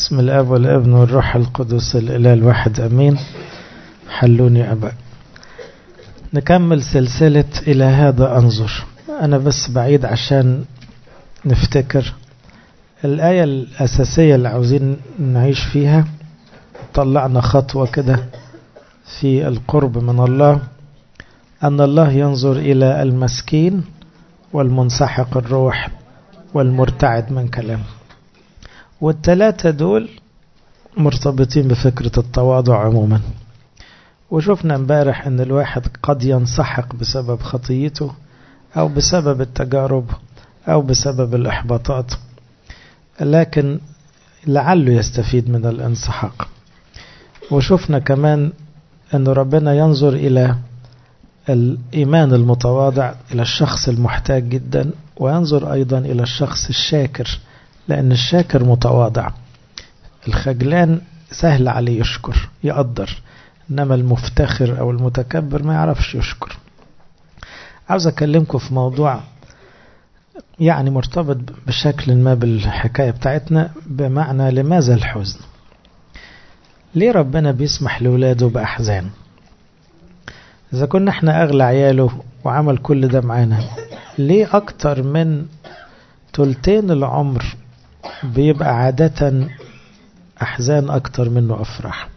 بسم الاب والابن والروح القدس الاله الواحد امين حلوني ابا نكمل سلسله الى هذا انظر انا بس بعيد عشان نفتكر الايه الاساسيه اللي عاوزين نعيش فيها طلعنا خطوه كده في القرب من الله ان الله ينظر الى المسكين والمنسحق الروح والمرتعد من كلامه والثلاثة دول مرتبطين بفكرة التواضع عموما وشفنا امبارح ان الواحد قد ينسحق بسبب خطيته او بسبب التجارب او بسبب الاحباطات لكن لعله يستفيد من الانسحاق وشفنا كمان ان ربنا ينظر الى الايمان المتواضع الى الشخص المحتاج جدا وينظر ايضا الى الشخص الشاكر لأن الشاكر متواضع الخجلان سهل عليه يشكر يقدر إنما المفتخر أو المتكبر ما يعرفش يشكر عاوز أكلمكم في موضوع يعني مرتبط بشكل ما بالحكاية بتاعتنا بمعنى لماذا الحزن ليه ربنا بيسمح لولاده بأحزان إذا كنا احنا أغلى عياله وعمل كل ده معانا ليه أكتر من تلتين العمر بيبقى عادة أحزان أكتر منه أفراح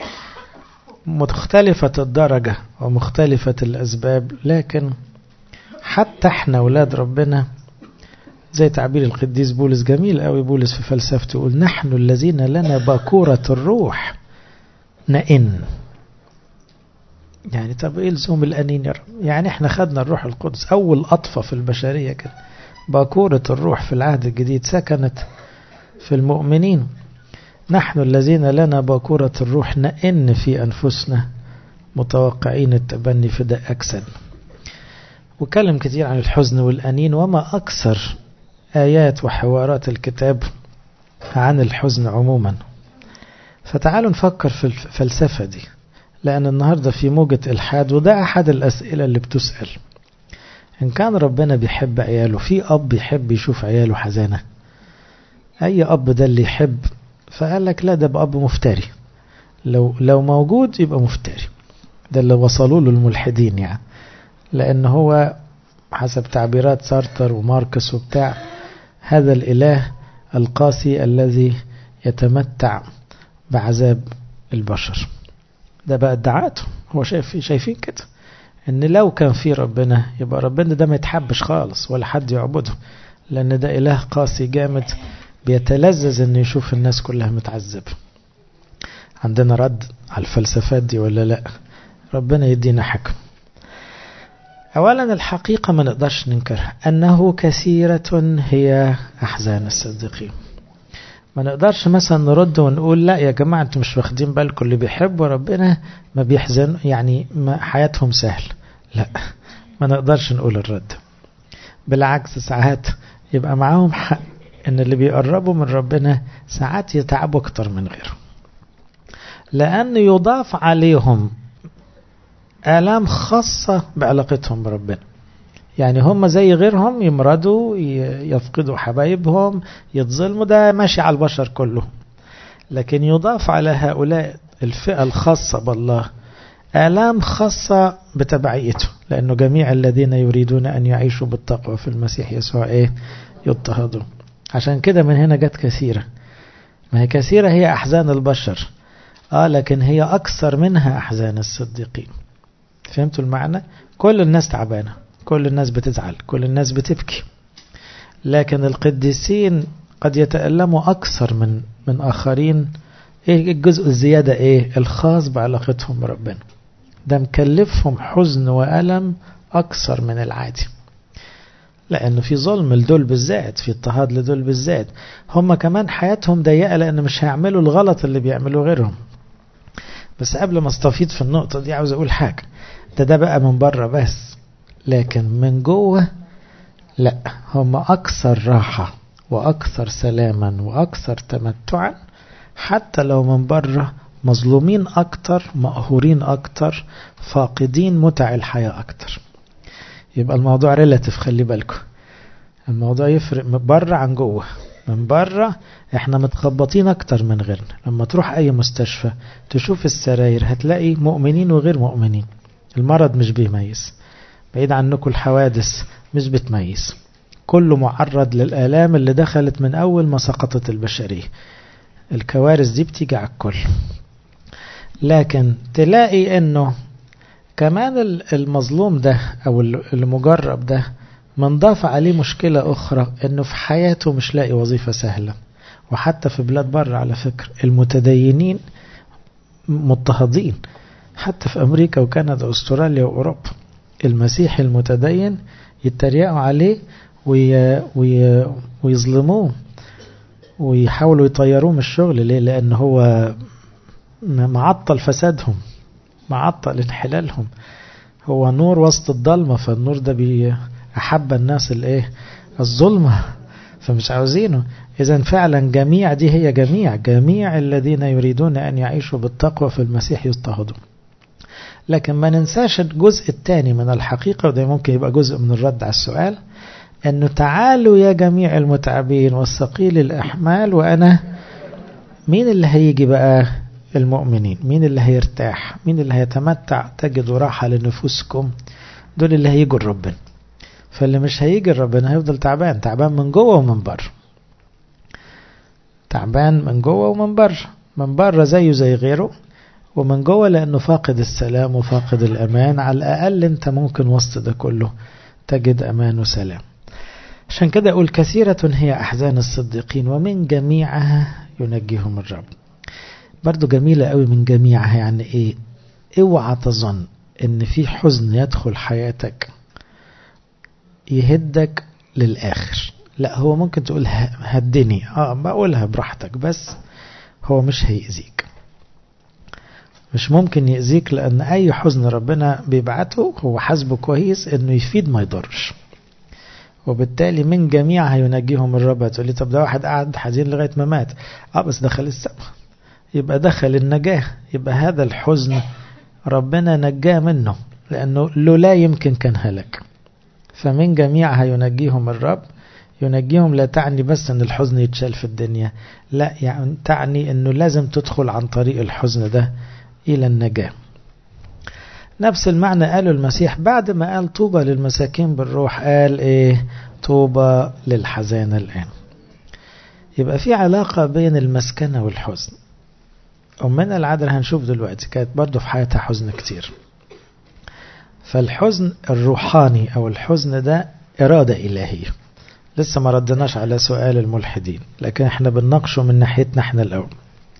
مختلفة الدرجة ومختلفة الأسباب لكن حتى احنا أولاد ربنا زي تعبير القديس بولس جميل قوي بولس في فلسفته يقول نحن الذين لنا باكورة الروح نئن يعني طب ايه لزوم الأنين يا رب يعني احنا خدنا الروح القدس أول أطفة في البشرية كده باكورة الروح في العهد الجديد سكنت في المؤمنين نحن الذين لنا باكورة الروح نئن في أنفسنا متوقعين التبني في داء أكسد وكلم كثير عن الحزن والأنين وما أكثر آيات وحوارات الكتاب عن الحزن عموما فتعالوا نفكر في الفلسفة دي لأن النهاردة في موجة إلحاد وده أحد الأسئلة اللي بتسأل إن كان ربنا بيحب عياله في أب يحب يشوف عياله حزانة أي أب ده اللي يحب فقال لك لا ده أب مفتري لو لو موجود يبقى مفتري ده اللي وصلوا له الملحدين يعني لأن هو حسب تعبيرات سارتر وماركس وبتاع هذا الإله القاسي الذي يتمتع بعذاب البشر ده بقى ادعاءته هو شايف شايفين كده ان لو كان في ربنا يبقى ربنا ده ما يتحبش خالص ولا حد يعبده لان ده اله قاسي جامد بيتلذذ انه يشوف الناس كلها متعذبه عندنا رد على الفلسفات دي ولا لا ربنا يدينا حكم اولا الحقيقه ما نقدرش ننكرها انه كثيره هي احزان الصديقين ما نقدرش مثلا نرد ونقول لا يا جماعة انتوا مش واخدين بالكم اللي بيحبوا ربنا ما بيحزن يعني ما حياتهم سهل لا ما نقدرش نقول الرد بالعكس ساعات يبقى معاهم حق ان اللي بيقربوا من ربنا ساعات يتعبوا اكتر من غيره لان يضاف عليهم آلام خاصة بعلاقتهم بربنا يعني هم زي غيرهم يمرضوا يفقدوا حبايبهم يتظلموا ده ماشي على البشر كله لكن يضاف على هؤلاء الفئة الخاصة بالله آلام خاصة بتبعيته لأنه جميع الذين يريدون أن يعيشوا بالتقوى في المسيح يسوع إيه يضطهدوا عشان كده من هنا جت كثيرة ما هي كثيرة هي أحزان البشر آه لكن هي أكثر منها أحزان الصديقين فهمتوا المعنى كل الناس تعبانه كل الناس بتزعل كل الناس بتبكي لكن القديسين قد يتألموا أكثر من من آخرين إيه الجزء الزيادة إيه الخاص بعلاقتهم بربنا ده مكلفهم حزن وألم أكثر من العادي لأنه في ظلم لدول بالذات في اضطهاد لدول بالذات هم كمان حياتهم ضيقة لأن مش هيعملوا الغلط اللي بيعملوه غيرهم بس قبل ما استفيد في النقطة دي عاوز أقول حاجة ده ده بقى من بره بس لكن من جوه لا هم أكثر راحة وأكثر سلاما وأكثر تمتعا حتى لو من بره مظلومين أكتر مقهورين أكتر فاقدين متع الحياة أكتر يبقى الموضوع ريلاتيف خلي بالكم الموضوع يفرق بره عن جوه من بره احنا متخبطين اكتر من غيرنا لما تروح اي مستشفى تشوف السراير هتلاقي مؤمنين وغير مؤمنين المرض مش بيميز بعيد عنكم الحوادث مش بتميز كله معرض للآلام اللي دخلت من أول ما سقطت البشرية الكوارث دي بتيجي على الكل لكن تلاقي انه كمان المظلوم ده او المجرب ده من ضاف عليه مشكلة أخرى أنه في حياته مش لاقي وظيفة سهلة وحتى في بلاد بره على فكرة المتدينين مضطهدين حتى في أمريكا وكندا وأستراليا وأوروبا المسيحي المتدين يتريقوا عليه وي وي ويظلموه ويحاولوا يطيروه من الشغل ليه لأن هو معطل فسادهم معطل انحلالهم هو نور وسط الضلمة فالنور ده بي أحب الناس الايه الظلمة فمش عاوزينه إذا فعلا جميع دي هي جميع جميع الذين يريدون أن يعيشوا بالتقوى في المسيح يضطهدون لكن ما ننساش الجزء الثاني من الحقيقة وده ممكن يبقى جزء من الرد على السؤال أنه تعالوا يا جميع المتعبين والثقيل الأحمال وأنا مين اللي هيجي بقى المؤمنين مين اللي هيرتاح مين اللي هيتمتع تجدوا راحة لنفوسكم دول اللي هيجوا ربنا فاللي مش هيجي ربنا هيفضل تعبان تعبان من جوه ومن بره تعبان من جوه ومن بره من بره زيه زي غيره ومن جوه لأنه فاقد السلام وفاقد الأمان على الأقل أنت ممكن وسط ده كله تجد أمان وسلام عشان كده أقول كثيرة هي أحزان الصديقين ومن جميعها ينجيهم الرب برضو جميلة قوي من جميعها يعني إيه اوعى تظن ان في حزن يدخل حياتك يهدك للآخر لا هو ممكن تقول هدني اه بقولها براحتك بس هو مش هيأذيك مش ممكن يأذيك لأن أي حزن ربنا بيبعته هو حسبه كويس إنه يفيد ما يضرش وبالتالي من جميع هينجيهم الرب هتقول لي طب ده واحد قعد حزين لغاية ما مات اه بس دخل السماء يبقى دخل النجاة يبقى هذا الحزن ربنا نجاه منه لأنه لو لا يمكن كان هلك فمن جميعها ينجيهم الرب ينجيهم لا تعني بس ان الحزن يتشال في الدنيا لا يعني تعني انه لازم تدخل عن طريق الحزن ده الى النجاة نفس المعنى قاله المسيح بعد ما قال طوبى للمساكين بالروح قال ايه طوبى للحزان الان يبقى في علاقة بين المسكنة والحزن أمنا العذراء هنشوف دلوقتي كانت برضه في حياتها حزن كتير فالحزن الروحاني أو الحزن ده إرادة إلهية لسه ما ردناش على سؤال الملحدين لكن احنا بنناقشه من ناحيتنا احنا الأول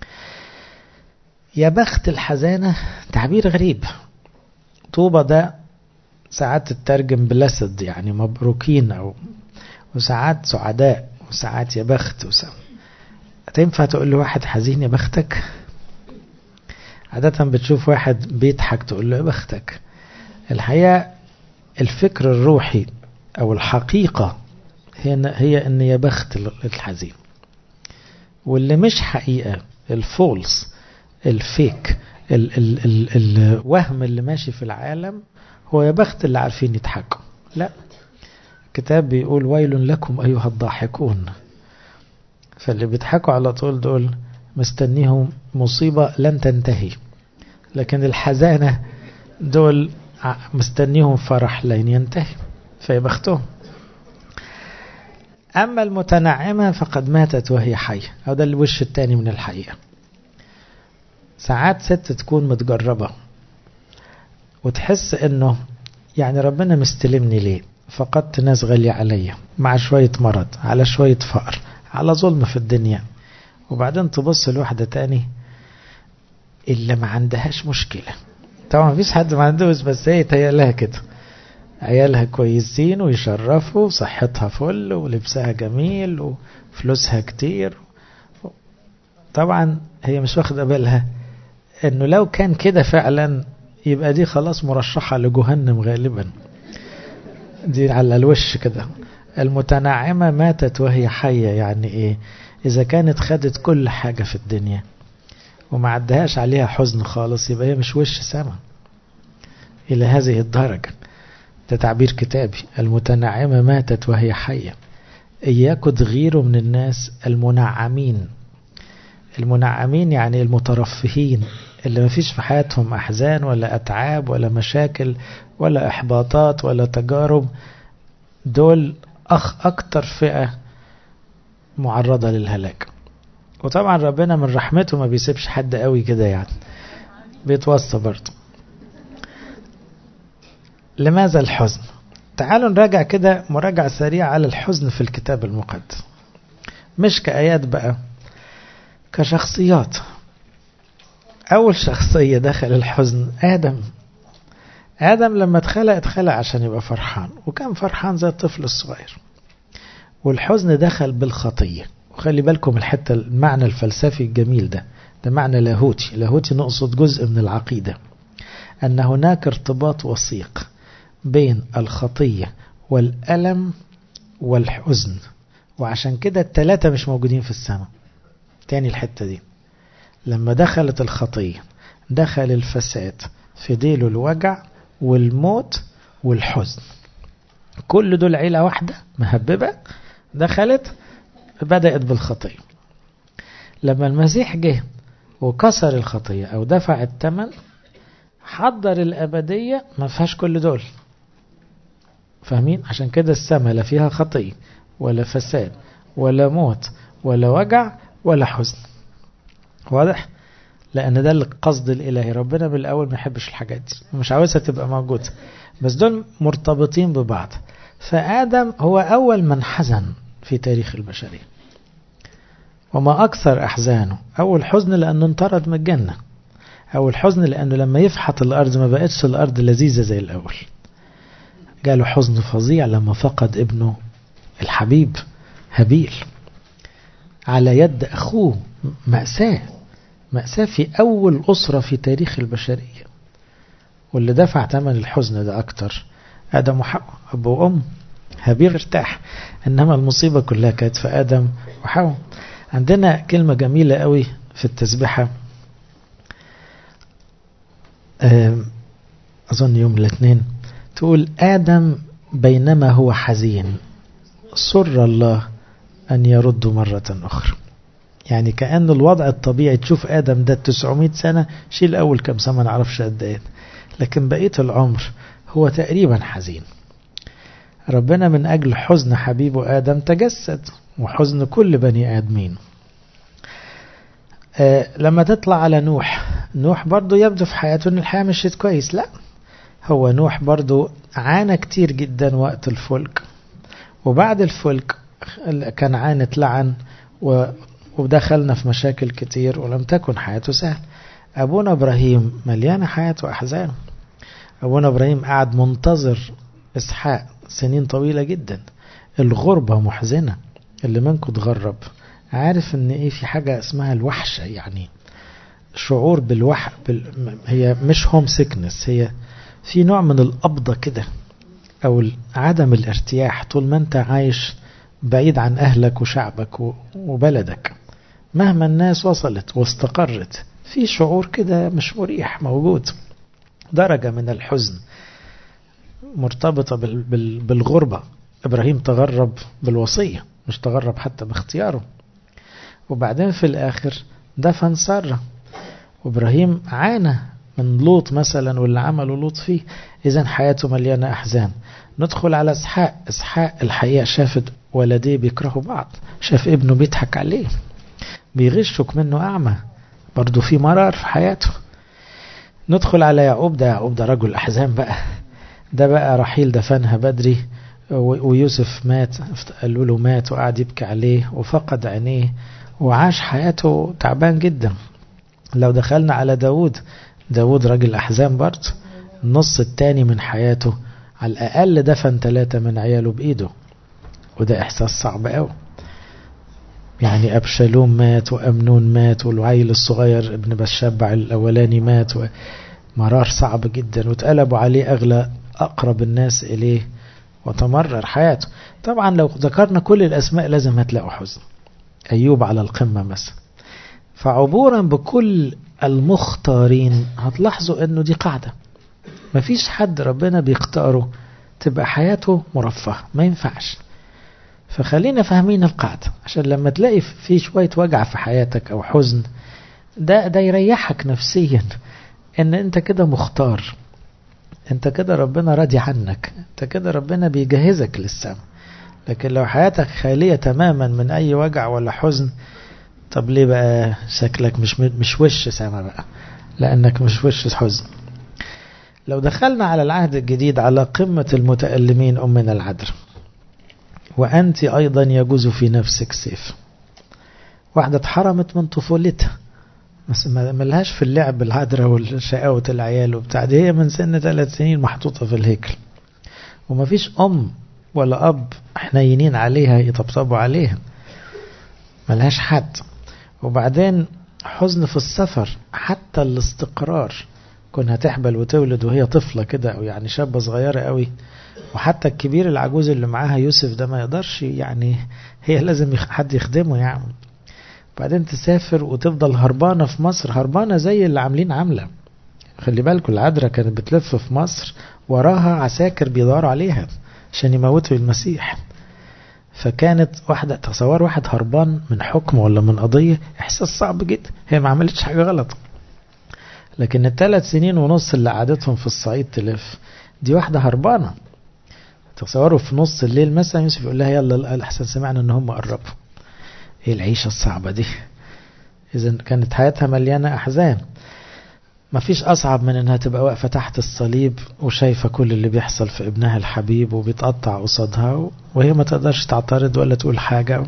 يا بخت الحزانة تعبير غريب طوبة ده ساعات تترجم بلسد يعني مبروكين أو وساعات سعداء وساعات يا بخت وساعات تنفع تقول لواحد حزين يا بختك عادة بتشوف واحد بيضحك تقول له يا بختك الحقيقة الفكر الروحي أو الحقيقة هي هي إن يا بخت الحزين واللي مش حقيقة الفولس الفيك ال ال ال الوهم اللي ماشي في العالم هو يا بخت اللي عارفين يضحكوا لا الكتاب بيقول ويل لكم أيها الضاحكون فاللي بيضحكوا على طول دول مستنيهم مصيبة لن تنتهي لكن الحزانة دول مستنيهم فرح لن ينتهي فيبختهم أما المتنعمة فقد ماتت وهي حية أو ده الوش الثاني من الحقيقة ساعات ست تكون متجربة وتحس انه يعني ربنا مستلمني ليه فقدت ناس غالية عليا مع شوية مرض على شوية فقر على ظلم في الدنيا وبعدين تبص لواحدة تاني اللي ما عندهاش مشكلة طبعا مفيش حد ما عندوش بس هي تهيألها كده عيالها كويسين ويشرفوا صحتها فل ولبسها جميل وفلوسها كتير طبعا هي مش واخدة بالها انه لو كان كده فعلا يبقى دي خلاص مرشحة لجهنم غالبا دي على الوش كده المتنعمة ماتت وهي حية يعني ايه اذا كانت خدت كل حاجة في الدنيا وما عدهاش عليها حزن خالص يبقى هي مش وش سما الى هذه الدرجة ده تعبير كتابي المتنعمة ماتت وهي حية إياكم تغيروا من الناس المنعمين المنعمين يعني المترفهين اللي ما فيش في حياتهم أحزان ولا أتعاب ولا مشاكل ولا إحباطات ولا تجارب دول أخ أكتر فئة معرضة للهلاك وطبعا ربنا من رحمته ما بيسيبش حد قوي كده يعني بيتوصى برضه لماذا الحزن تعالوا نراجع كده مراجعة سريعة على الحزن في الكتاب المقدس مش كآيات بقى كشخصيات أول شخصية دخل الحزن آدم آدم لما اتخلق اتخلق عشان يبقى فرحان وكان فرحان زي الطفل الصغير والحزن دخل بالخطية وخلي بالكم الحتة المعنى الفلسفي الجميل ده ده معنى لاهوتي لاهوتي نقصد جزء من العقيدة أن هناك ارتباط وثيق بين الخطية والألم والحزن وعشان كده التلاتة مش موجودين في السماء تاني الحتة دي لما دخلت الخطية دخل الفساد في ديله الوجع والموت والحزن كل دول عيلة واحدة مهببة دخلت بدأت بالخطية لما المسيح جه وكسر الخطية أو دفع الثمن حضر الأبدية ما فيهاش كل دول فاهمين عشان كده السماء لا فيها خطية ولا فساد ولا موت ولا وجع ولا حزن واضح لأن ده القصد الإلهي ربنا بالأول ما يحبش الحاجات دي مش عاوزها تبقى موجودة بس دول مرتبطين ببعض فآدم هو أول من حزن في تاريخ البشرية وما أكثر أحزانه أول حزن لأنه انطرد من الجنة أول حزن لأنه لما يفحط الأرض ما بقتش الأرض لذيذة زي الأول جاله حزن فظيع لما فقد ابنه الحبيب هابيل على يد أخوه مأساة مأساة في أول أسرة في تاريخ البشرية واللي دفع ثمن الحزن ده أكتر آدم وحواء أب وأم هابيل ارتاح إنما المصيبة كلها كانت في آدم وحواء عندنا كلمة جميلة قوي في التسبيحة أظن يوم الاثنين تقول آدم بينما هو حزين سر الله أن يرد مرة أخرى يعني كأن الوضع الطبيعي تشوف آدم ده 900 سنة شيل أول كم سنة ما نعرفش قد إيه لكن بقية العمر هو تقريبا حزين ربنا من أجل حزن حبيبه آدم تجسد وحزن كل بني آدمين آه لما تطلع على نوح نوح برضو يبدو في حياته أن الحياة مشيت كويس لا هو نوح برضو عانى كتير جدا وقت الفلك وبعد الفلك كان عانى لعن ودخلنا في مشاكل كتير ولم تكن حياته سهل أبونا إبراهيم مليانة حياته أحزان أبونا إبراهيم قعد منتظر إسحاق سنين طويلة جدا الغربة محزنة اللي منكم تغرب عارف ان ايه في حاجة اسمها الوحشة يعني شعور بالوح بال... هي مش هوم سيكنس هي في نوع من القبضة كده او عدم الارتياح طول ما انت عايش بعيد عن اهلك وشعبك و... وبلدك مهما الناس وصلت واستقرت في شعور كده مش مريح موجود درجة من الحزن مرتبطة بال... بال... بالغربة إبراهيم تغرب بالوصية مش تغرب حتى باختياره وبعدين في الآخر دفن سارة وإبراهيم عانى من لوط مثلا واللي عمله لوط فيه إذا حياته مليانة أحزان ندخل على إسحاق إسحاق الحقيقة شافت ولديه بيكرهوا بعض شاف ابنه بيضحك عليه بيغشك منه أعمى برضه في مرار في حياته ندخل على يعقوب ده يعقوب ده رجل أحزان بقى ده بقى رحيل دفنها بدري ويوسف مات قالوا له مات وقعد يبكي عليه وفقد عينيه وعاش حياته تعبان جدا لو دخلنا على داود داود راجل أحزان برضه النص التاني من حياته على الأقل دفن ثلاثة من عياله بإيده وده إحساس صعب قوي يعني أبشالوم مات وأمنون مات والعيل الصغير ابن بشبع الأولاني مات مرار صعب جدا واتقلبوا عليه أغلى أقرب الناس إليه وتمرر حياته طبعا لو ذكرنا كل الأسماء لازم هتلاقوا حزن أيوب على القمة مثلا فعبورا بكل المختارين هتلاحظوا أنه دي قاعدة مفيش حد ربنا بيختاره تبقى حياته مرفهة ما ينفعش فخلينا فاهمين القاعدة عشان لما تلاقي في شوية وجع في حياتك أو حزن ده ده يريحك نفسيا ان انت كده مختار انت كده ربنا راضي عنك انت كده ربنا بيجهزك للسماء لكن لو حياتك خالية تماما من اي وجع ولا حزن طب ليه بقى شكلك مش مش وش سما بقى لانك مش وش حزن لو دخلنا على العهد الجديد على قمة المتألمين أمنا العذراء وأنت أيضا يجوز في نفسك سيف واحدة اتحرمت من طفولتها بس ملهاش في اللعب العذراء والشقاوة العيال وبتاع دي هي من سن ثلاث سنين محطوطة في الهيكل ومفيش أم ولا أب حنينين عليها يطبطبوا عليها ملهاش حد وبعدين حزن في السفر حتى الاستقرار كونها تحبل وتولد وهي طفلة كده أو يعني شابة صغيرة قوي وحتى الكبير العجوز اللي معاها يوسف ده ما يقدرش يعني هي لازم حد يخدمه يعني بعدين تسافر وتفضل هربانة في مصر هربانة زي اللي عاملين عاملة خلي بالكم العذراء كانت بتلف في مصر وراها عساكر بيدوروا عليها عشان يموتوا المسيح فكانت واحدة تصور واحد هربان من حكم ولا من قضية إحساس صعب جدا هي ما عملتش حاجة غلط لكن الثلاث سنين ونص اللي قعدتهم في الصعيد تلف دي واحدة هربانة تصوروا في نص الليل مثلا يوسف يقول لها يلا أحسن سمعنا إن هم قربوا ايه العيشة الصعبة دي اذا كانت حياتها مليانة احزان مفيش اصعب من انها تبقى واقفة تحت الصليب وشايفة كل اللي بيحصل في ابنها الحبيب وبيتقطع قصادها وهي ما تقدرش تعترض ولا تقول حاجة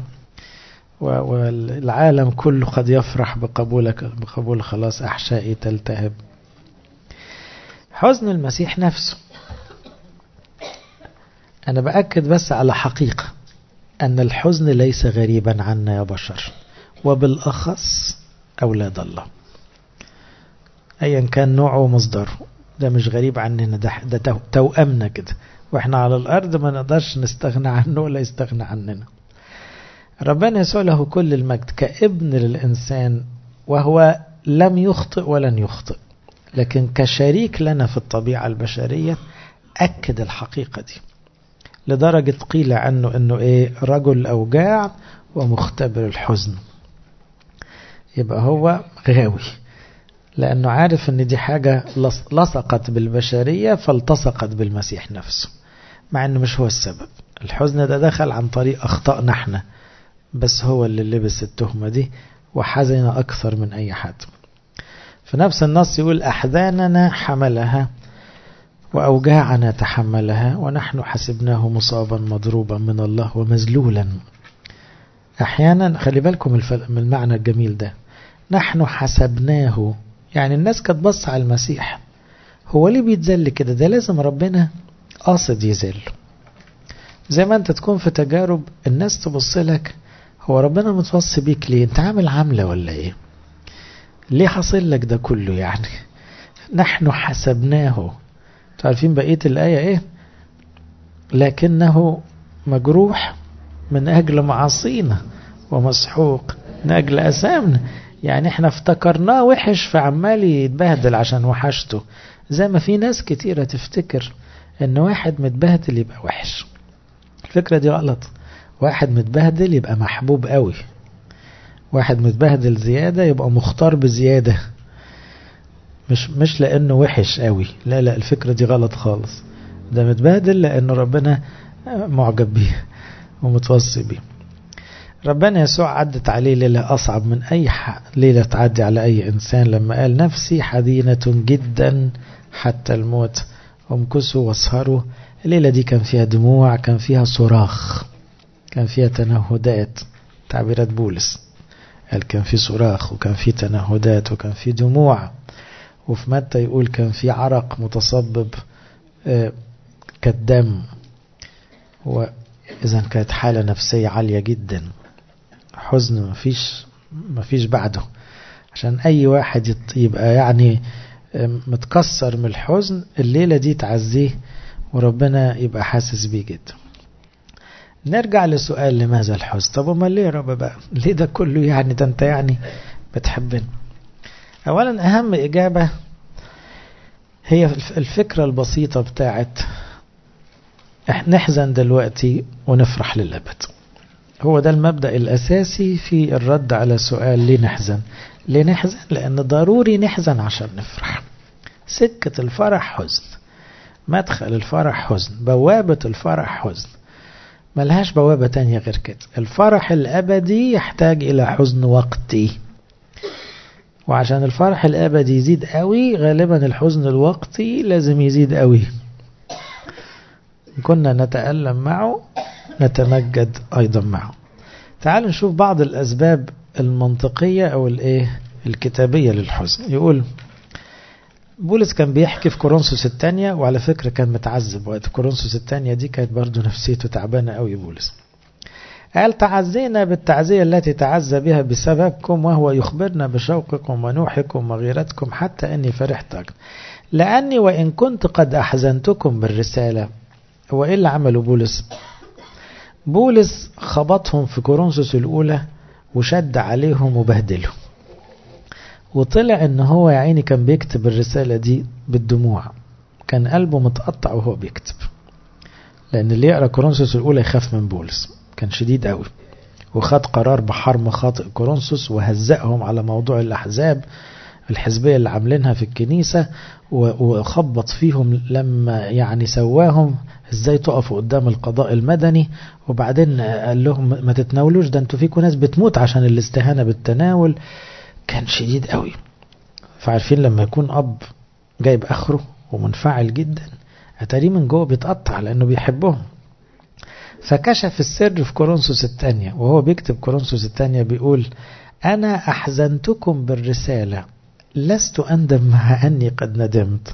والعالم كله قد يفرح بقبولك بقبول خلاص احشائي تلتهب حزن المسيح نفسه انا باكد بس على حقيقه أن الحزن ليس غريبا عنا يا بشر وبالأخص أولاد الله أيا كان نوعه ومصدره ده مش غريب عننا ده, ده توأمنا كده وإحنا على الأرض ما نقدرش نستغنى عنه ولا يستغنى عننا ربنا يسوع له كل المجد كابن للإنسان وهو لم يخطئ ولن يخطئ لكن كشريك لنا في الطبيعة البشرية أكد الحقيقة دي لدرجة قيل عنه انه ايه رجل اوجاع ومختبر الحزن يبقى هو غاوي لانه عارف ان دي حاجة لصقت بالبشرية فالتصقت بالمسيح نفسه مع انه مش هو السبب الحزن ده دخل عن طريق اخطائنا احنا بس هو اللي لبس التهمة دي وحزن اكثر من اي حد في نفس النص يقول احزاننا حملها وأوجاعنا تحملها ونحن حسبناه مصابا مضروبا من الله ومذلولا أحيانا خلي بالكم من المعنى الجميل ده نحن حسبناه يعني الناس كانت بص على المسيح هو ليه بيتذل كده ده لازم ربنا قاصد يذل زي ما انت تكون في تجارب الناس تبص لك هو ربنا متوصي بيك ليه انت عامل عاملة ولا ايه ليه حصل لك ده كله يعني نحن حسبناه عارفين بقية الآية إيه لكنه مجروح من أجل معاصينا ومسحوق من أجل أسامنا يعني احنا افتكرناه وحش فعمال يتبهدل عشان وحشته زي ما في ناس كتيرة تفتكر ان واحد متبهدل يبقى وحش الفكرة دي غلط واحد متبهدل يبقى محبوب قوي واحد متبهدل زيادة يبقى مختار بزيادة مش مش لانه وحش قوي لا لا الفكره دي غلط خالص ده متبهدل لانه ربنا معجب بيه ومتوصي بيه ربنا يسوع عدت عليه ليلة أصعب من أي ليلة تعدي على أي إنسان لما قال نفسي حزينة جدا حتى الموت امكسوا واسهروا الليلة دي كان فيها دموع كان فيها صراخ كان فيها تنهدات تعبيرات بولس قال كان في صراخ وكان في تنهدات وكان في دموع وفي متى يقول كان في عرق متصبب كالدم وإذا كانت حالة نفسية عالية جدا حزن مفيش مفيش بعده عشان أي واحد يبقى يعني متكسر من الحزن الليلة دي تعزيه وربنا يبقى حاسس بيه جدا نرجع لسؤال لماذا الحزن طب امال ليه يا رب بقى ليه ده كله يعني ده انت يعني بتحبنا اولا اهم اجابة هي الفكرة البسيطة بتاعت نحزن دلوقتي ونفرح للأبد هو ده المبدأ الأساسي في الرد على سؤال ليه نحزن ليه نحزن لأن ضروري نحزن عشان نفرح سكة الفرح حزن مدخل الفرح حزن بوابة الفرح حزن ملهاش بوابة تانية غير كده الفرح الأبدي يحتاج إلى حزن وقتي وعشان الفرح الأبدي يزيد قوي غالبا الحزن الوقتي لازم يزيد قوي كنا نتألم معه نتمجد أيضا معه تعالوا نشوف بعض الأسباب المنطقية أو الإيه الكتابية للحزن يقول بولس كان بيحكي في كورنثوس الثانية وعلى فكرة كان متعذب وقت كورنثوس الثانية دي كانت برضه نفسيته تعبانة قوي بولس قال تعزينا بالتعزية التي تعزى بها بسببكم وهو يخبرنا بشوقكم ونوحكم وغيرتكم حتى أني فرحت أكثر لأني وإن كنت قد أحزنتكم بالرسالة هو إيه اللي عمله بولس بولس خبطهم في كورنثوس الأولى وشد عليهم وبهدلهم وطلع ان هو يا عيني كان بيكتب الرسالة دي بالدموع كان قلبه متقطع وهو بيكتب لان اللي يقرأ كورنثوس الاولى يخاف من بولس كان شديد قوي وخد قرار بحرم خاطئ كورنثوس وهزقهم على موضوع الاحزاب الحزبية اللي عاملينها في الكنيسة وخبط فيهم لما يعني سواهم ازاي تقفوا قدام القضاء المدني وبعدين قال لهم ما تتناولوش ده انتوا فيكم ناس بتموت عشان الاستهانة بالتناول كان شديد قوي فعارفين لما يكون اب جايب اخره ومنفعل جدا اتاريه من جوه بيتقطع لانه بيحبهم فكشف السر في كورنثوس الثانية وهو بيكتب كورنثوس الثانية بيقول أنا أحزنتكم بالرسالة لست أندم مع أني قد ندمت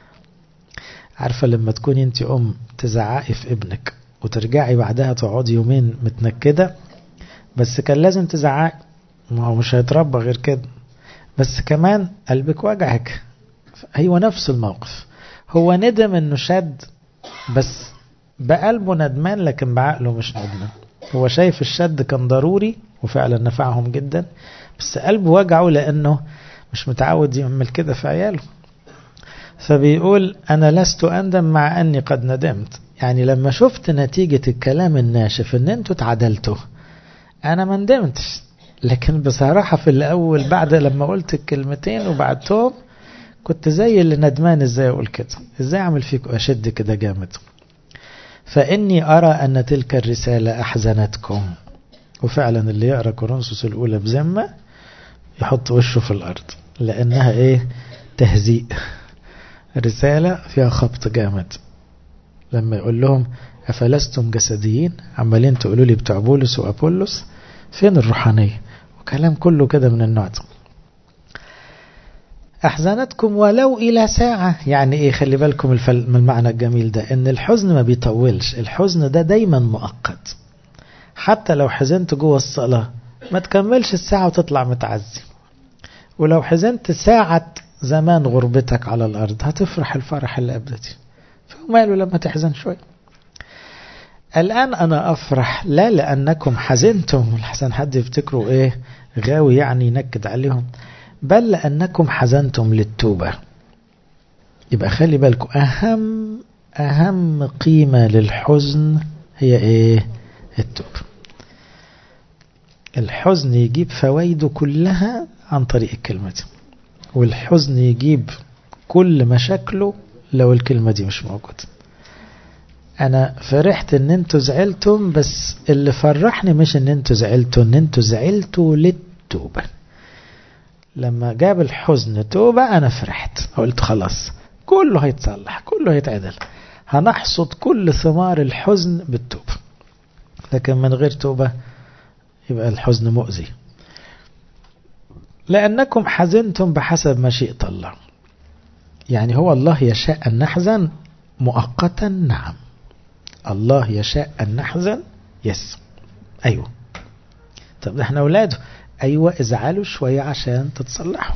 عارفة لما تكوني أنت أم تزعقي في ابنك وترجعي بعدها تقعدي يومين متنكدة بس كان لازم تزعقي ما هو مش هيتربى غير كده بس كمان قلبك وجعك هو نفس الموقف هو ندم انه شد بس بقلبه ندمان لكن بعقله مش ندمان هو شايف الشد كان ضروري وفعلا نفعهم جدا بس قلبه وجعه لانه مش متعود يعمل كده في عياله فبيقول انا لست اندم مع اني قد ندمت يعني لما شفت نتيجة الكلام الناشف ان انتوا اتعدلتوا انا ما ندمتش لكن بصراحة في الأول بعد لما قلت الكلمتين وبعدتهم كنت زي اللي ندمان ازاي اقول كده ازاي اعمل فيك اشد كده جامد فاني ارى ان تلك الرسالة احزنتكم وفعلا اللي يقرا كورنثوس الاولى بذمة يحط وشه في الارض لانها ايه تهزيء رسالة فيها خبط جامد لما يقول لهم افلستم جسديين عمالين تقولوا لي بتوع بولس وابولس فين الروحانية وكلام كله كده من النوع ده أحزنتكم ولو إلى ساعة يعني إيه خلي بالكم من المعنى الجميل ده إن الحزن ما بيطولش الحزن ده دايما مؤقت حتى لو حزنت جوه الصلاة ما تكملش الساعة وتطلع متعزي ولو حزنت ساعة زمان غربتك على الأرض هتفرح الفرح الأبدي فماله لما تحزن شوي الآن أنا أفرح لا لأنكم حزنتم الحسن حد يفتكروا إيه غاوي يعني ينكد عليهم بل لأنكم حزنتم للتوبة يبقى خلي بالكم أهم أهم قيمة للحزن هي إيه التوبة الحزن يجيب فوائده كلها عن طريق الكلمة دي والحزن يجيب كل مشاكله لو الكلمة دي مش موجودة انا فرحت ان انتوا زعلتم بس اللي فرحني مش ان انتوا زعلتوا ان انتوا زعلتوا للتوبة لما جاب الحزن توبة انا فرحت قلت خلاص كله هيتصلح كله هيتعدل هنحصد كل ثمار الحزن بالتوبة لكن من غير توبة يبقى الحزن مؤذي لأنكم حزنتم بحسب مشيئة الله يعني هو الله يشاء أن نحزن مؤقتا نعم الله يشاء أن نحزن يس أيوة طب ده احنا أولاده أيوة ازعلوا شوية عشان تتصلحوا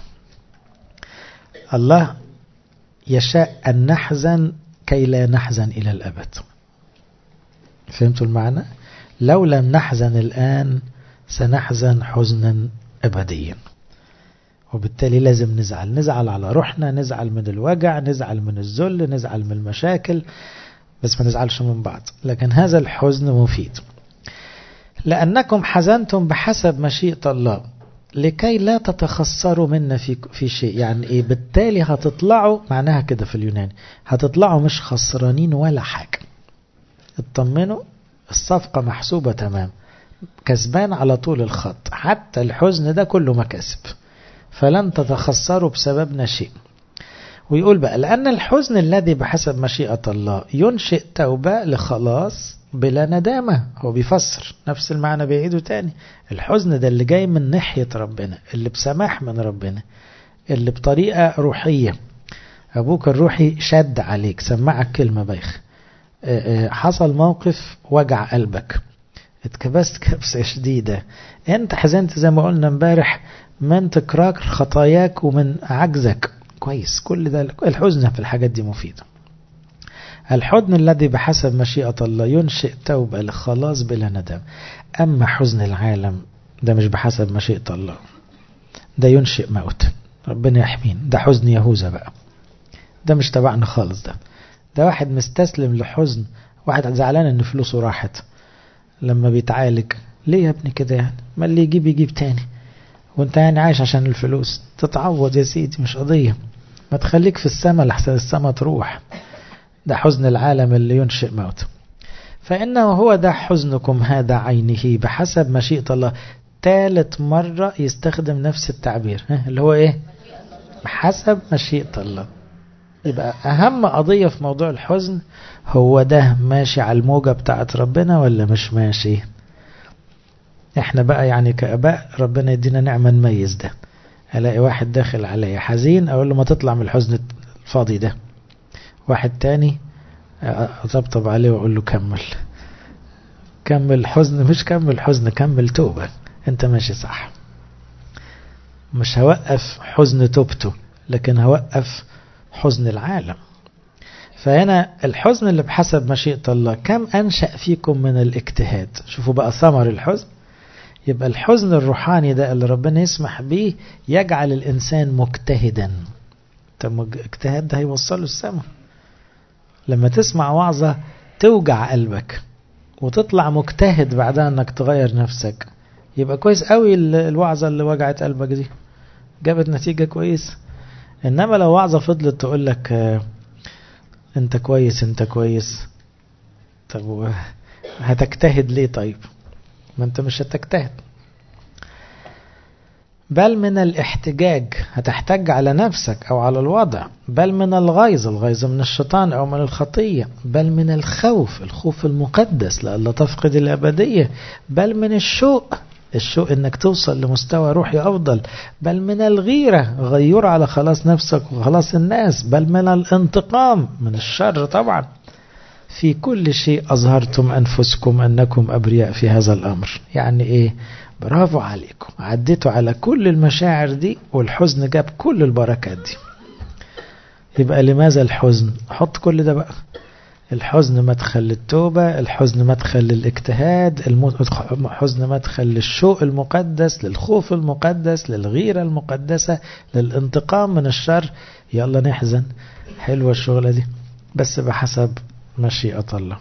الله يشاء أن نحزن كي لا نحزن إلى الأبد فهمتوا المعنى لو لم نحزن الآن سنحزن حزنا أبديا وبالتالي لازم نزعل نزعل على روحنا نزعل من الوجع نزعل من الذل نزعل من المشاكل بس ما نزعلش من بعض لكن هذا الحزن مفيد لأنكم حزنتم بحسب مشيئة الله لكي لا تتخسروا منا في في شيء يعني ايه بالتالي هتطلعوا معناها كده في اليوناني هتطلعوا مش خسرانين ولا حاجة اطمنوا الصفقة محسوبة تمام كسبان على طول الخط حتى الحزن ده كله مكاسب فلن تتخسروا بسببنا شيء ويقول بقى لأن الحزن الذي بحسب مشيئة الله ينشئ توبة لخلاص بلا ندامة هو بيفسر نفس المعنى بيعيده تاني الحزن ده اللي جاي من ناحية ربنا اللي بسماح من ربنا اللي بطريقة روحية أبوك الروحي شد عليك سمعك كلمة بايخ حصل موقف وجع قلبك اتكبست كبسة شديدة انت حزنت زي ما قلنا امبارح من تكرار خطاياك ومن عجزك كويس كل ده الحزن في الحاجات دي مفيدة الحزن الذي بحسب مشيئة الله ينشئ توبة لخلاص بلا ندم أما حزن العالم ده مش بحسب مشيئة الله ده ينشئ موت ربنا يحمين ده حزن يهوذا بقى ده مش تبعنا خالص ده ده واحد مستسلم لحزن واحد زعلان ان فلوسه راحت لما بيتعالج ليه يا ابني كده يعني ما اللي يجيب يجيب تاني وانت يعني عايش عشان الفلوس تتعوض يا سيدي مش قضية ما تخليك في السماء لحسن السماء تروح ده حزن العالم اللي ينشئ موت فإنه هو ده حزنكم هذا عينه بحسب مشيئة الله ثالث مرة يستخدم نفس التعبير اللي هو ايه بحسب مشيئة الله يبقى أهم قضية في موضوع الحزن هو ده ماشي على الموجة بتاعت ربنا ولا مش ماشي احنا بقى يعني كأباء ربنا يدينا نعمة نميز ده الاقي واحد داخل عليا حزين اقول له ما تطلع من الحزن الفاضي ده واحد تاني اطبطب عليه واقول له كمل كمل حزن مش كمل حزن كمل توبة انت ماشي صح مش هوقف حزن توبته لكن هوقف حزن العالم فهنا الحزن اللي بحسب مشيئة الله كم أنشأ فيكم من الاجتهاد شوفوا بقى ثمر الحزن يبقى الحزن الروحاني ده اللي ربنا يسمح به يجعل الإنسان مجتهدا طب الاجتهاد ده هيوصله السماء لما تسمع وعظة توجع قلبك وتطلع مجتهد بعدها انك تغير نفسك يبقى كويس قوي الوعظة اللي وجعت قلبك دي جابت نتيجة كويس انما لو وعظة فضلت تقول لك اه انت كويس انت كويس طب هتجتهد ليه طيب ما انت مش هتجتهد بل من الاحتجاج هتحتج على نفسك او على الوضع بل من الغيظ الغيظ من الشيطان او من الخطية بل من الخوف الخوف المقدس لألا تفقد الأبدية بل من الشوق الشوق انك توصل لمستوى روحي افضل بل من الغيرة غير على خلاص نفسك وخلاص الناس بل من الانتقام من الشر طبعا في كل شيء أظهرتم أنفسكم أنكم أبرياء في هذا الأمر يعني إيه برافو عليكم عديتوا على كل المشاعر دي والحزن جاب كل البركات دي يبقى لماذا الحزن حط كل ده بقى الحزن مدخل للتوبة الحزن مدخل للاجتهاد الحزن مدخل للشوق المقدس للخوف المقدس للغيرة المقدسة للانتقام من الشر يلا نحزن حلوة الشغلة دي بس بحسب مشيئة الله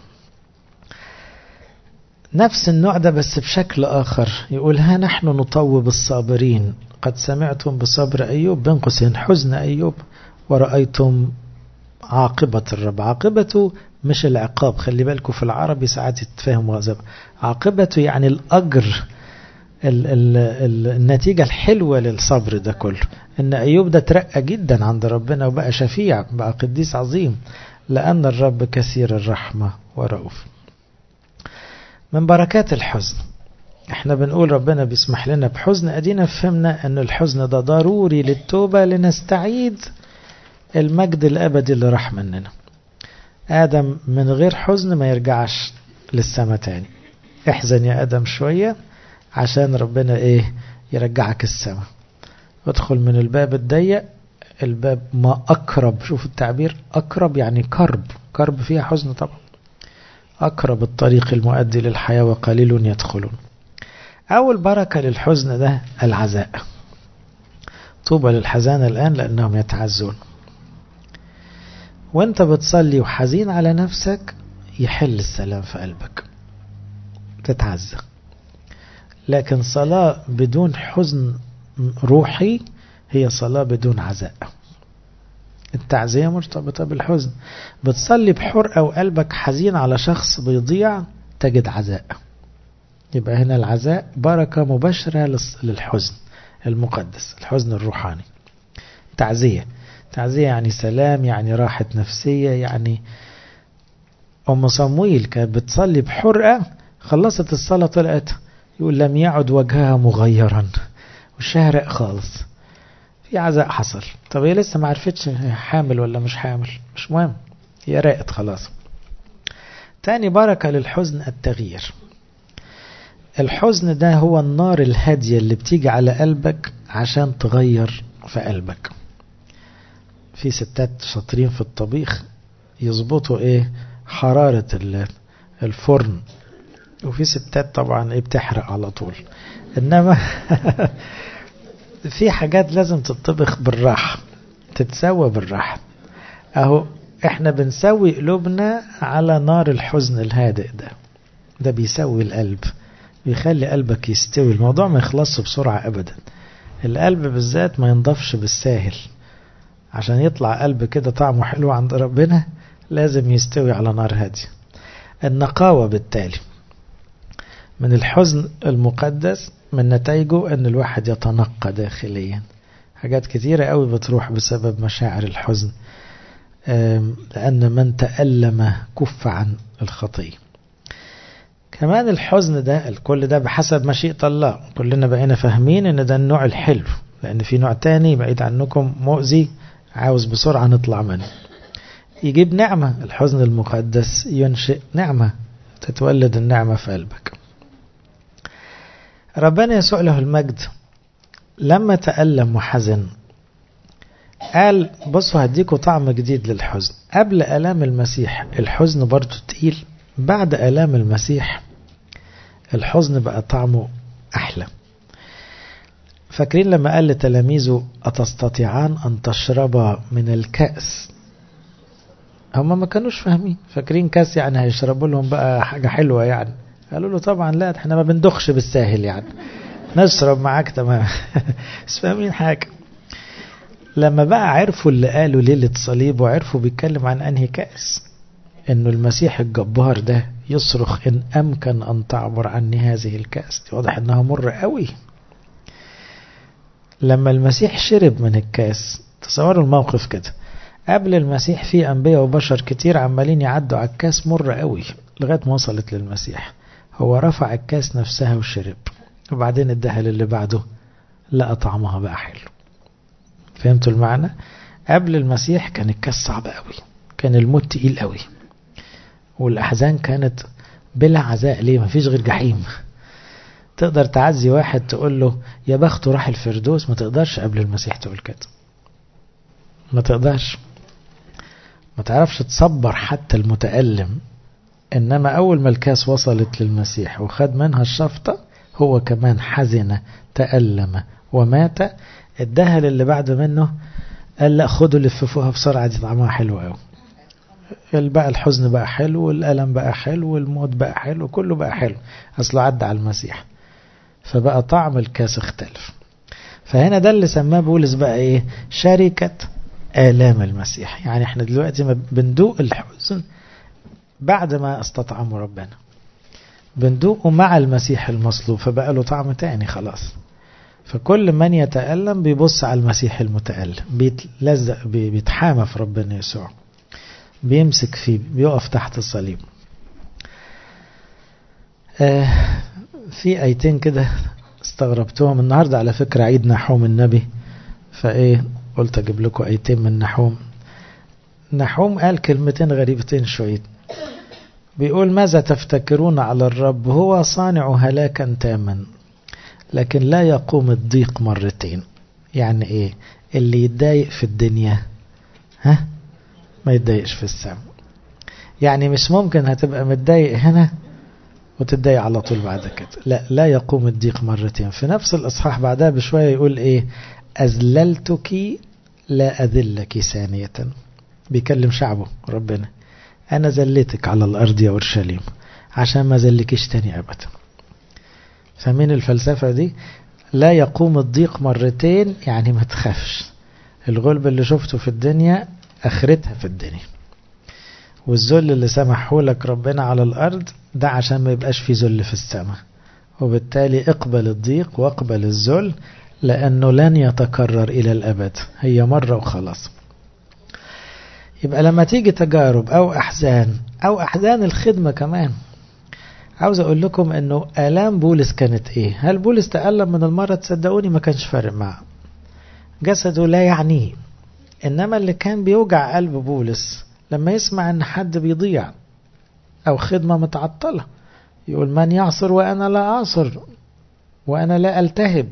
نفس النوع ده بس بشكل آخر يقول ها نحن نطوب الصابرين قد سمعتم بصبر أيوب بين قوسين حزن أيوب ورأيتم عاقبة الرب عاقبته مش العقاب خلي بالكم في العربي ساعات يتفهم غضب عاقبته يعني الأجر ال ال ال النتيجة الحلوة للصبر ده كله إن أيوب ده ترقى جدا عند ربنا وبقى شفيع بقى قديس عظيم لأن الرب كثير الرحمة ورؤوف من بركات الحزن احنا بنقول ربنا بيسمح لنا بحزن ادينا فهمنا ان الحزن ده ضروري للتوبة لنستعيد المجد الابدي اللي راح مننا ادم من غير حزن ما يرجعش للسما تاني احزن يا ادم شوية عشان ربنا ايه يرجعك السما ادخل من الباب الضيق الباب ما أقرب شوف التعبير أقرب يعني كرب كرب فيها حزن طبعا أقرب الطريق المؤدي للحياة وقليل يدخلون أول بركة للحزن ده العزاء طوبى للحزان الآن لأنهم يتعزون وانت بتصلي وحزين على نفسك يحل السلام في قلبك تتعزى لكن صلاة بدون حزن روحي هي صلاة بدون عزاء التعزية مرتبطة بالحزن بتصلي بحرقة وقلبك حزين على شخص بيضيع تجد عزاء يبقى هنا العزاء بركة مباشرة للحزن المقدس الحزن الروحاني تعزية تعزية يعني سلام يعني راحة نفسية يعني أم صمويل كانت بتصلي بحرقة خلصت الصلاة طلعت يقول لم يعد وجهها مغيرا وشهرق خالص في عزاء حصل طب هي لسه ما عرفتش حامل ولا مش حامل مش مهم هي راقت خلاص تاني بركة للحزن التغيير الحزن ده هو النار الهادية اللي بتيجي على قلبك عشان تغير في قلبك في ستات شاطرين في الطبيخ يظبطوا ايه حرارة الفرن وفي ستات طبعا ايه بتحرق على طول انما في حاجات لازم تطبخ بالراحة تتسوى بالراحة اهو احنا بنسوي قلوبنا على نار الحزن الهادئ ده ده بيسوي القلب بيخلي قلبك يستوي الموضوع ما يخلصش بسرعة ابدا القلب بالذات ما ينضفش بالساهل عشان يطلع قلب كده طعمه حلو عند ربنا لازم يستوي على نار هادية النقاوة بالتالي من الحزن المقدس من نتائجه أن الواحد يتنقى داخليا حاجات كثيرة قوي بتروح بسبب مشاعر الحزن لأن من تألم كف عن الخطية كمان الحزن ده الكل ده بحسب مشيئة الله كلنا بقينا فاهمين ان ده النوع الحلو لأن في نوع تاني بعيد عنكم مؤذي عاوز بسرعة نطلع منه يجيب نعمة الحزن المقدس ينشئ نعمة تتولد النعمة في قلبك ربنا يسوع له المجد لما تألم وحزن قال بصوا هديكوا طعم جديد للحزن قبل ألام المسيح الحزن برضو تقيل بعد ألام المسيح الحزن بقى طعمه أحلى فاكرين لما قال لتلاميذه أتستطيعان أن تشربا من الكأس هم ما كانوش فاهمين فاكرين كاس يعني هيشربوا لهم بقى حاجة حلوة يعني قالوا له طبعا لا احنا ما بندخش بالساهل يعني نشرب معاك تمام مش فاهمين حاجة لما بقى عرفوا اللي قالوا ليلة صليب وعرفوا بيتكلم عن أنهي كأس انه المسيح الجبار ده يصرخ ان امكن ان تعبر عني هذه الكأس دي واضح انها مر قوي لما المسيح شرب من الكأس تصوروا الموقف كده قبل المسيح في انبياء وبشر كتير عمالين يعدوا على الكاس مر قوي لغايه ما وصلت للمسيح هو رفع الكاس نفسها وشرب وبعدين اداها للي بعده لقى طعمها بقى حلو فهمتوا المعنى قبل المسيح كان الكاس صعب قوي كان الموت تقيل قوي والأحزان كانت بلا عزاء ليه مفيش غير جحيم تقدر تعزي واحد تقول له يا بخته راح الفردوس ما تقدرش قبل المسيح تقول كده ما تقدرش ما تعرفش تصبر حتى المتألم إنما أول ما الكاس وصلت للمسيح وخد منها الشفطة هو كمان حزن تألم ومات اداها للي بعد منه قال لا خدوا لففوها بسرعة دي طعمها حلو قوي بقى الحزن بقى حلو والألم بقى حلو والموت بقى حلو كله بقى حلو أصله عدى على المسيح فبقى طعم الكاس اختلف فهنا ده اللي سماه بولس بقى ايه شركة آلام المسيح يعني احنا دلوقتي ما بندوق الحزن بعد ما استطعموا ربنا بندوقه مع المسيح المصلوب فبقى له طعم تاني خلاص فكل من يتألم بيبص على المسيح المتألم بيتلزق بيتحامى في ربنا يسوع بيمسك فيه بيقف تحت الصليب آه في ايتين كده استغربتهم النهارده على فكرة عيد نحوم النبي فايه قلت اجيب لكم ايتين من نحوم نحوم قال كلمتين غريبتين شوية بيقول ماذا تفتكرون على الرب هو صانع هلاكا تاما لكن لا يقوم الضيق مرتين يعني ايه اللي يتضايق في الدنيا ها ما يتضايقش في السماء يعني مش ممكن هتبقى متضايق هنا وتتضايق على طول بعد كده لا لا يقوم الضيق مرتين في نفس الإصحاح بعدها بشوية يقول إيه أذللتك لا أذلك ثانية بيكلم شعبه ربنا أنا ذلتك على الأرض يا أورشليم عشان ما ذلكش تاني أبدا فاهمين الفلسفة دي لا يقوم الضيق مرتين يعني ما تخافش الغلب اللي شفته في الدنيا اخرتها في الدنيا والذل اللي سمحه لك ربنا على الارض ده عشان ما يبقاش في ذل في السماء وبالتالي اقبل الضيق واقبل الذل لانه لن يتكرر الى الابد هي مرة وخلاص يبقى لما تيجي تجارب او احزان او احزان الخدمة كمان عاوز اقول لكم انه الام بولس كانت ايه هل بولس تألم من المرض صدقوني ما كانش فارق معه جسده لا يعنيه انما اللي كان بيوجع قلب بولس لما يسمع ان حد بيضيع او خدمة متعطلة يقول من يعصر وانا لا اعصر وانا لا التهب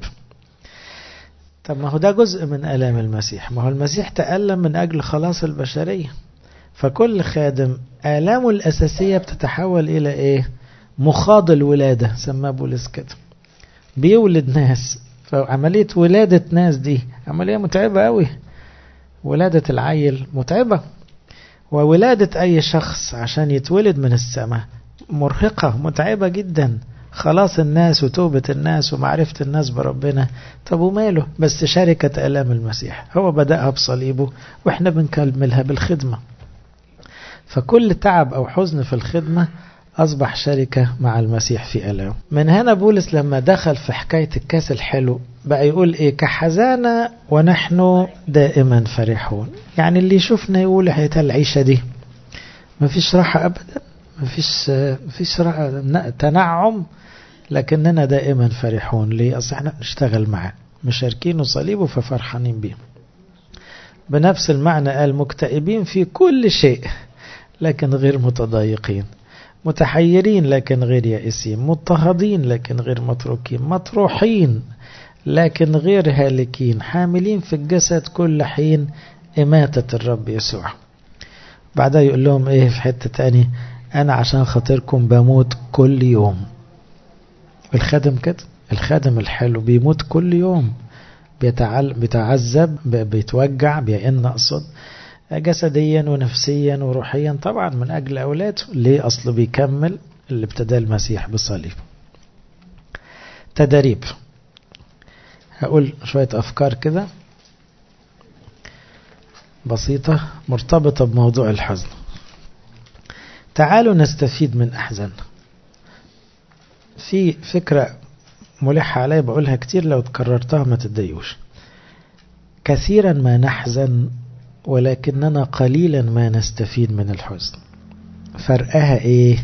طب ما هو ده جزء من الام المسيح ما هو المسيح تألم من اجل خلاص البشرية فكل خادم آلامه الأساسية بتتحول إلى إيه مخاض الولادة سماه بولس كده بيولد ناس فعملية ولادة ناس دي عملية متعبة قوي ولادة العيل متعبة وولادة أي شخص عشان يتولد من السماء مرهقة متعبة جدا خلاص الناس وتوبة الناس ومعرفة الناس بربنا طب وماله بس شركة آلام المسيح هو بدأها بصليبه وإحنا بنكملها بالخدمة فكل تعب أو حزن في الخدمة أصبح شركة مع المسيح في ألام من هنا بولس لما دخل في حكاية الكاس الحلو بقى يقول إيه كحزانة ونحن دائما فرحون يعني اللي يشوفنا يقول حياة العيشة دي مفيش راحة أبدا مفيش, مفيش راحة تنعم لكننا دائما فرحون ليه أصل احنا نشتغل معاه مشاركين صليبه ففرحانين بيه بنفس المعنى قال مكتئبين في كل شيء لكن غير متضايقين متحيرين لكن غير يائسين مضطهدين لكن غير متروكين مطروحين لكن غير هالكين حاملين في الجسد كل حين إماتة الرب يسوع بعدها يقول لهم إيه في حتة تاني أنا عشان خاطركم بموت كل يوم الخادم كده الخادم الحلو بيموت كل يوم بيتعل بيتعذب بيتوجع بيئن أقصد جسديا ونفسيا وروحيا طبعا من أجل أولاده ليه أصل بيكمل اللي ابتدى المسيح بالصليب تدريب هقول شوية أفكار كده بسيطة مرتبطة بموضوع الحزن تعالوا نستفيد من أحزان في فكرة ملحة عليا بقولها كتير لو تكررتها ما تتضايقوش كثيرا ما نحزن ولكننا قليلا ما نستفيد من الحزن فرقها ايه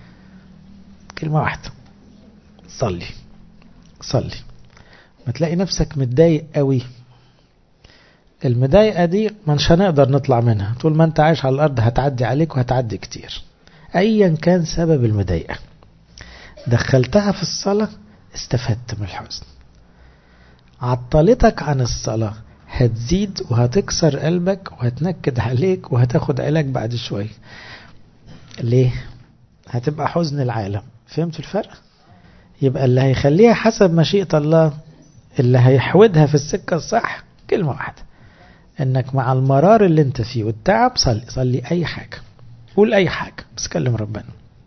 كلمة واحدة صلي صلي ما تلاقي نفسك متضايق قوي المضايقة دي مش هنقدر نطلع منها طول ما انت عايش على الارض هتعدي عليك وهتعدي كتير ايا كان سبب المضايقة دخلتها في الصلاة استفدت من الحزن عطلتك عن الصلاة هتزيد وهتكسر قلبك وهتنكد عليك وهتاخد علاج بعد شوية ليه هتبقى حزن العالم فهمت الفرق يبقى اللي هيخليها حسب مشيئة الله اللي هيحودها في السكة الصح كلمة واحدة انك مع المرار اللي انت فيه والتعب صلي صلي اي حاجة قول اي حاجة بس كلم ربنا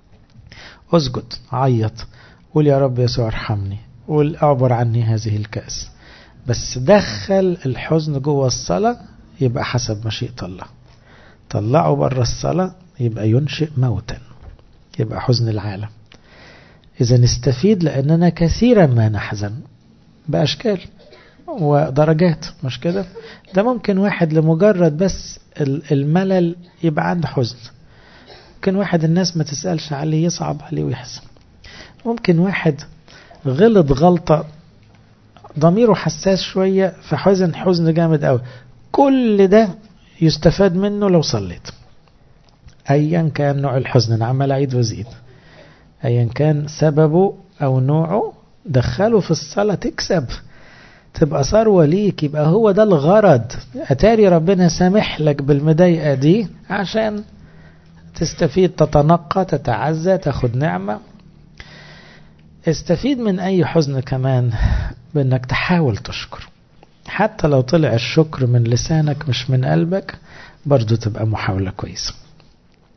اسجد عيط قول يا رب يسوع ارحمني قول اعبر عني هذه الكأس بس دخل الحزن جوه الصلاة يبقى حسب مشيئة الله طلعه بره الصلاة يبقى ينشئ موتا يبقى حزن العالم إذا نستفيد لأننا كثيرا ما نحزن بأشكال ودرجات مش كده ده ممكن واحد لمجرد بس الملل يبقى عنده حزن ممكن واحد الناس ما تسألش عليه يصعب عليه ويحزن ممكن واحد غلط غلطة ضميره حساس شوية فحزن حزن جامد قوي كل ده يستفاد منه لو صليت ايا كان نوع الحزن انا عمال اعيد وازيد ايا كان سببه او نوعه دخله في الصلاة تكسب تبقى ثروة ليك يبقى هو ده الغرض اتاري ربنا سامح لك بالمضايقة دي عشان تستفيد تتنقى تتعزى تاخد نعمة استفيد من اي حزن كمان بانك تحاول تشكر حتى لو طلع الشكر من لسانك مش من قلبك برضو تبقى محاولة كويسة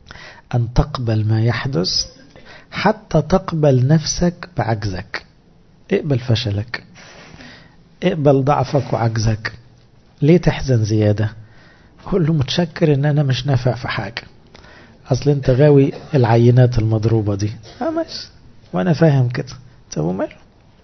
أن تقبل ما يحدث حتى تقبل نفسك بعجزك اقبل فشلك اقبل ضعفك وعجزك ليه تحزن زيادة قول له متشكر ان انا مش نافع في حاجة اصل انت غاوي العينات المضروبة دي اه ماشي وانا فاهم كده طب وماله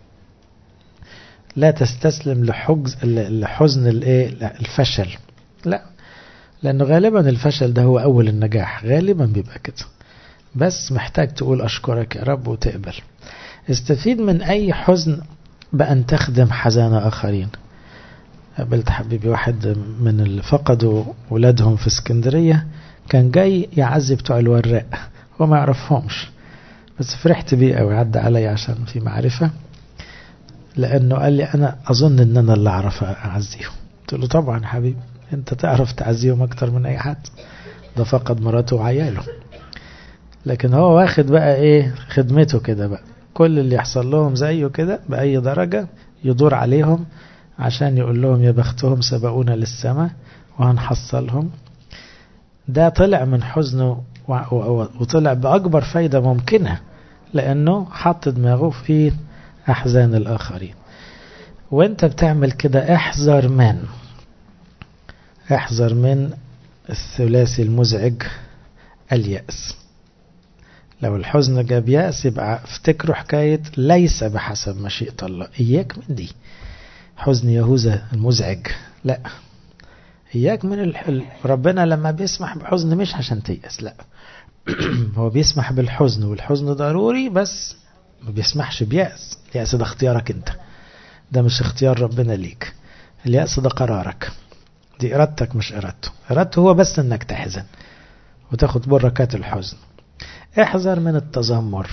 لا تستسلم لحجز لحزن الايه الفشل لا لانه غالبا الفشل ده هو اول النجاح غالبا بيبقى كده بس محتاج تقول اشكرك يا رب وتقبل استفيد من اي حزن بان تخدم حزان اخرين قابلت حبيبي واحد من اللي فقدوا ولادهم في اسكندريه كان جاي يعزي بتوع الوراق هو ما يعرفهمش بس فرحت بيه قوي عدى علي عشان في معرفه لانه قال لي انا اظن ان انا اللي اعرف اعزيهم قلت له طبعا حبيبي انت تعرف تعزيهم اكتر من اي حد ده فقد مراته وعياله لكن هو واخد بقى ايه خدمته كده بقى كل اللي يحصل لهم زيه كده بأي درجة يدور عليهم عشان يقول لهم يا بختهم سبقونا للسماء وهنحصلهم ده طلع من حزنه وطلع بأكبر فايدة ممكنة لأنه حط دماغه في أحزان الآخرين وانت بتعمل كده احذر من احذر من الثلاثي المزعج اليأس لو الحزن جاب يأس يبقى افتكروا حكاية ليس بحسب مشيئة الله إياك من دي حزن يهوذا المزعج لا إياك من الح... ربنا لما بيسمح بحزن مش عشان تيأس لا هو بيسمح بالحزن والحزن ضروري بس ما بيسمحش بيأس اليأس ده اختيارك انت ده مش اختيار ربنا ليك اليأس ده قرارك دي إرادتك مش إرادته إرادته هو بس إنك تحزن وتاخد بركات الحزن احذر من التذمر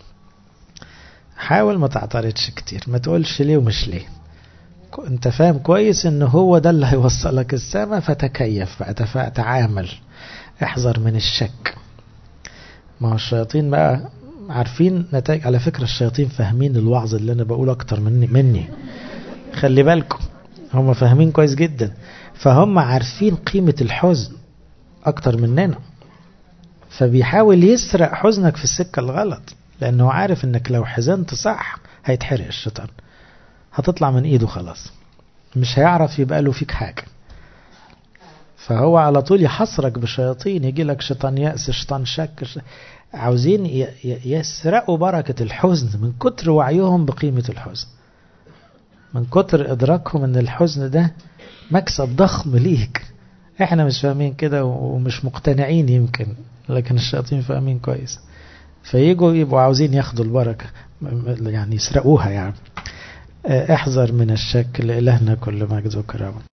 حاول ما تعترضش كتير ما تقولش ليه ومش ليه انت فاهم كويس ان هو ده اللي هيوصلك السما فتكيف بقى تعامل احذر من الشك ما هو الشياطين بقى عارفين نتائج على فكرة الشياطين فاهمين الوعظ اللي انا بقوله اكتر مني مني خلي بالكم هم فاهمين كويس جدا فهم عارفين قيمة الحزن اكتر مننا فبيحاول يسرق حزنك في السكة الغلط لأنه عارف أنك لو حزنت صح هيتحرق الشيطان هتطلع من إيده خلاص مش هيعرف يبقى له فيك حاجة فهو على طول يحصرك بشياطين يجي لك شيطان يأس شيطان شك ش... عاوزين يسرقوا بركة الحزن من كتر وعيهم بقيمة الحزن من كتر إدراكهم أن الحزن ده مكسب ضخم ليك احنا مش فاهمين كده ومش مقتنعين يمكن لكن الشياطين فاهمين كويس فيجوا يبقوا عاوزين ياخدوا البركة يعني يسرقوها يعني احذر من الشك لإلهنا كل مجد وكرامه